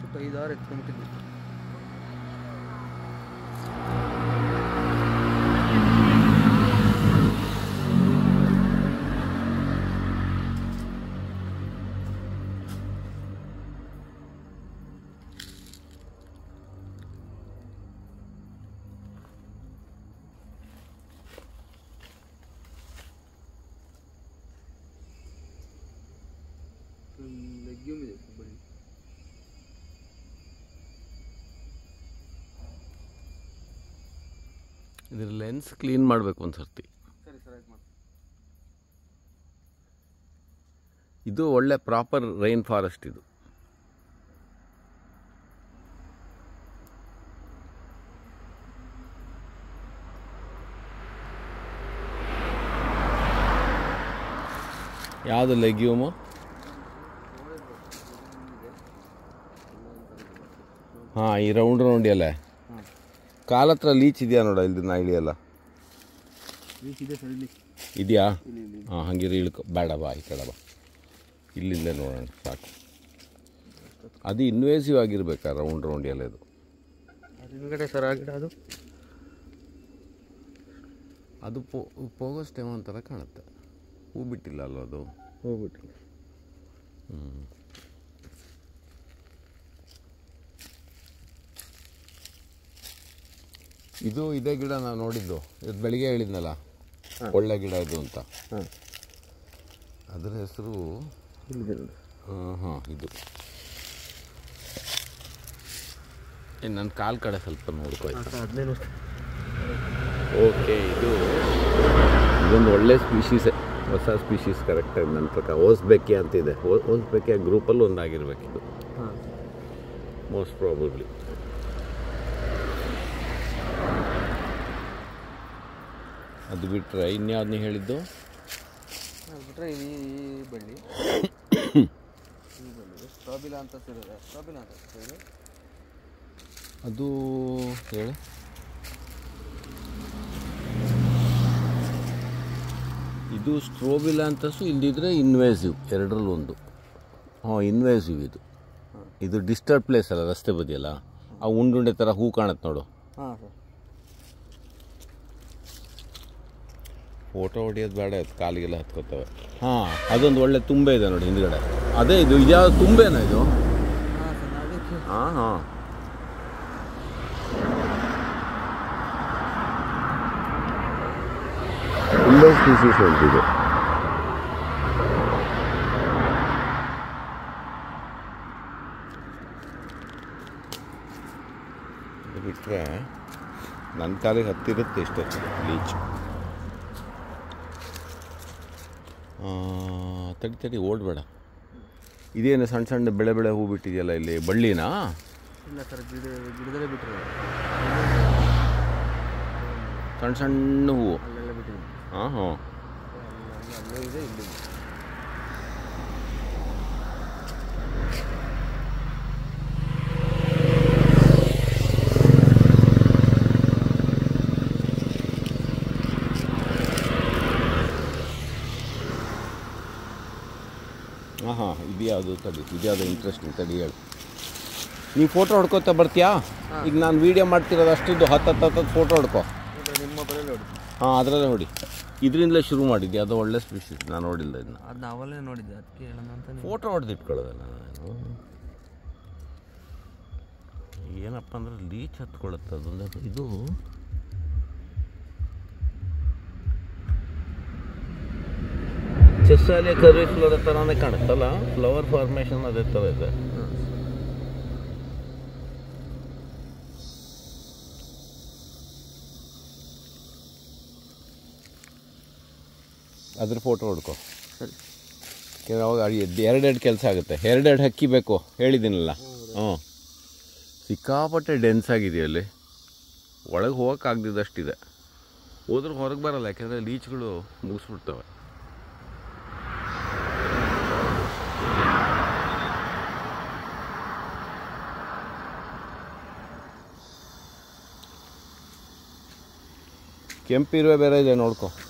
ಬಿಟ್ಟು ಐದಾರು ಎತ್ಕೊಂಡ್ಬಿಟ್ಟಿದ್ವಿ ಲೆಗ್ಯೂಮ್ ಇದೆ ಬಳ್ಳಿ ಇದ್ರ ಲೆನ್ಸ್ ಕ್ಲೀನ್ ಮಾಡಬೇಕು ಒಂದು ಸರ್ತಿ ಸರಿ ಸರ್ ಆಯ್ತು ಮಾಡಿ ಇದು ಒಳ್ಳೆ ಪ್ರಾಪರ್ ರೈನ್ ಫಾರೆಸ್ಟ್ ಇದು ಯಾವುದು ಲೆಗ್ಯೂಮು ಹಾಂ ಈ ರೌಂಡ್ ರೌಂಡ್ ಎಲ್ಲ ಹಾಂ ಕಾಲ ಹತ್ರ ಲೀಚ್ ಇದೆಯಾ ನೋಡ ಇಲ್ಲಿ ನಾ ಇಳಿಯಲ್ಲ ರೀಚ್ ಇದೆ ಸರ್ ಇಲ್ಲಿ ಇದೆಯಾ ಇಲ್ಲಿ ಇಲ್ಲಿ ಹಾಂ ಹಂಗಿರಿ ಇಳ್ಕೊ ಬೇಡ ಬಾ ಈ ಕಡೆ ಬಾ ಇಲ್ಲಿಂದ ನೋಡೋಣ ಸಾಕು ಅದು ಇನ್ವೇಸಿವ್ ಆಗಿರ್ಬೇಕಾ ರೌಂಡ್ ರೌಂಡ್ ಎಲ್ಲ ಇದು ಅದು ಹಿಂದ್ಗಡೆ ಸರ್ ಆ ಗಿಡ ಅದು ಅದು ಪೋ ಪೋಗೋ ಸ್ಟೆಮ್ ಅಂತಾರ ಕಾಣುತ್ತೆ ಹೂ ಬಿಟ್ಟಿಲ್ಲ ಅಲ್ವ ಅದು ಹೋಗ್ಬಿಟ್ಟು ಇದು ಇದೇ ಗಿಡ ನಾನು ನೋಡಿದ್ದು ಇದು ಬೆಳಿಗ್ಗೆ ಹೇಳಿದ್ನಲ್ಲ ಒಳ್ಳೆ ಗಿಡ ಇದು ಅಂತ ಹಾಂ ಅದರ ಹೆಸರು ಇಲ್ಲಿದೆ ನೋಡಿ ಹಾಂ ಇದು ಏನು ನನ್ನ ಕಾಲು ಕಡೆ ಸ್ವಲ್ಪ ನೋಡ್ಕೊ ಹಾಂ ಸರ್ ಹದಿನೈದು ವರ್ಷ ಓಕೆ ಇದು ಇದೊಂದು ಒಳ್ಳೆ ಸ್ಪೀಶೀಸೇ ಹೊಸ ಸ್ಪೀಶೀಸ್ ಕರೆಕ್ಟಾಗಿ ನನ್ನ ಪ್ರಕಾರ ಓಸ್ಬೇಕಿ ಅಂತಿದೆ ಓಸ್ಬೇಕಿ ಆ ಗ್ರೂಪಲ್ಲಿ ಒಂದು ಆಗಿರ್ಬೇಕಿದು ಹಾಂ ಮೋಸ್ಟ್ ಪ್ರಾಬಬ್ಲಿ ಅದು ಬಿಟ್ಟರೆ ಇನ್ಯಾವ್ದು ನೀ ಹೇಳಿದ್ದು ಅದು ಬಿಟ್ಟರೆ ಈ ಈ ಬಳ್ಳಿ ಈ ಬಳ್ಳಿ ಸ್ಟ್ರಾಬಿಲ ಅಂತ ಸಿಗುತ್ತೆ ಸ್ಟ್ರಾಬಿಲ ಅಂತ ಸಿಗುತ್ತೆ ಅದು ಹೇಳು ಇದು ಸ್ಟ್ರೋಬಿಲ ಅಂತಸು ಇಲ್ದಿದ್ರೆ ಇನ್ವೇಸಿವ್ ಎರಡರಲ್ಲಿ ಒಂದು ಹಾಂ ಇನ್ವೇಸಿವ್ ಇದು ಇದು ಡಿಸ್ಟರ್ಬ್ ಪ್ಲೇಸ್ ಅಲ್ಲ ರಸ್ತೆ ಬದಿಯಲ್ಲ ಆ ಉಂಡುಂಡೆ ಥರ ಹೂ ಕಾಣುತ್ತೆ ನೋಡು ಹಾಂ ಸರ್ ಫೋಟೋ ಹೊಡಿಯೋದು ಬೇಡ ಅದು ಕಾಲಿಗೆಲ್ಲ ಹತ್ಕೋತವೆ ಹಾಂ ಅದೊಂದು ಒಳ್ಳೆ ತುಂಬೆ ಇದೆ ನೋಡಿ ಹಿಂದ್ಗಡೆ ಅದೇ ಇದು ಇದ್ಯಾವ ತುಂಬೆನಾ ಇದು ಹಾಂ ಸರ್ ಅದಕ್ಕೆ ಹಾಂ ಹಾಂ ತುಂಬ ಸ್ಪೀಸೀಸ್ ಹೊಂದಿದೆ ಅದು ಬಿಟ್ಟರೆ ನನ್ನ ಕಾಲಿಗೆ ಹತ್ತಿರುತ್ತೆ ಇಷ್ಟೊತ್ತು ಲೀಚ್ ತಡಿ ತಡಿ ಓಡಬೇಡ ಇದೇನು ಸಣ್ಣ ಸಣ್ಣ ಬೆಳೆ ಬೆಳೆ ಹೂ ಬಿಟ್ಟಿದೆಯಲ್ಲ ಇಲ್ಲಿ ಬಳ್ಳಿನಾ ಇಲ್ಲ ಸರ್ ಗಿಡ ಗಿಡದಲ್ಲೇ ಬಿಟ್ಟಿರೋದು ಸಣ್ಣ ಸಣ್ಣ ಹೂವು ಅಲ್ಲೆಲ್ಲ ಬಿಟ್ಟಿರೋದು ಹಾಂ ಹಾಂ ಅಲ್ಲ ಅಲ್ಲೇ ಇದೆ ಇಲ್ಲಿ ಇದೆ. ಹಾಂ ಹಾಂ ಇದ್ಯಾವುದು ತಡಿ ಇದ್ಯಾವುದು ಇಂಟ್ರೆಸ್ಟಿಂಗ್ ತಡಿ ಹೇಳು ನೀವು ಫೋಟೋ ಹೊಡ್ಕೋತಾ ಬರ್ತೀಯಾ ಈಗ ನಾನು ವೀಡಿಯೋ ಮಾಡ್ತಿರೋದು ಅಷ್ಟದ್ದು ಹತ್ತು ಹತ್ತು ಹತ್ತು ಫೋಟೋ ಹೊಡ್ಕೋ ಇದು ನಿಮ್ಮ ಮೊಬೈಲಲ್ಲಿ ನೋಡಿ ಹಾಂ ಅದರಲ್ಲೇ ಹೊಡಿ ಇದರಿಂದಲೇ ಶುರು ಮಾಡಿದ್ದೆ ಅದು ಒಳ್ಳೆ ಸ್ಪೀಷೀಸ್ ನಾನು ನೋಡಿಲ್ಲ ಇದನ್ನ ಅದು ನಾವಲ್ಲೇ ನೋಡಿದ್ದೆ ಅದಕ್ಕೆ ಹೇಳೋಣ ಅಂತ ನೀವು- ಫೋಟೋ ಹೊಡೆದು ಇಟ್ಕೊಳ್ಳೋದಲ್ಲ ನಾನು ಏನಪ್ಪ ಅಂದ್ರೆ ಲೀಚ್ ಹತ್ಕೊಳ್ಳುತ್ತೆ ಅದೊಂದು ಇದು ಚೆಸ್ಸಾಲಿ ಕರ್ವಿ ಫ್ಲವರ್ ಥರನೇ ಕಾಣುತ್ತಲ್ಲ ಫ್ಲವರ್ ಫಾರ್ಮೇಷನ್ ಅದೇ ಥರ ಇದೆ ಅದ್ರ ಫೋಟೋ ಹೊಡ್ಕೊ ಸರಿ ಅವಾಗ ಎರಡೆರಡು ಕೆಲಸ ಆಗುತ್ತೆ ಎರಡೆರಡು ಹಕ್ಕಿ ಬೇಕು ಹೇಳಿದ್ದೀನಲ್ಲ ಹ್ಞೂ ಸಿಕ್ಕಾಪಟ್ಟೆ ಡೆನ್ಸ್ ಆಗಿದೆ ಅಲ್ಲಿ ಒಳಗೆ ಹೋಗೋಕ್ಕಾಗ್ದಿದ್ದಷ್ಟಿದೆ ಹೋದ್ರೆ ಹೊರಗೆ ಬರಲ್ಲ ಯಾಕೆಂದರೆ ಲೀಚ್ಗಳು ಮುಗಿಸ್ಬಿಡ್ತವೆ ಕೆಂಪಿರುವೆ ಬೇರೆ ಇದೆ ನೋಡ್ಕೊ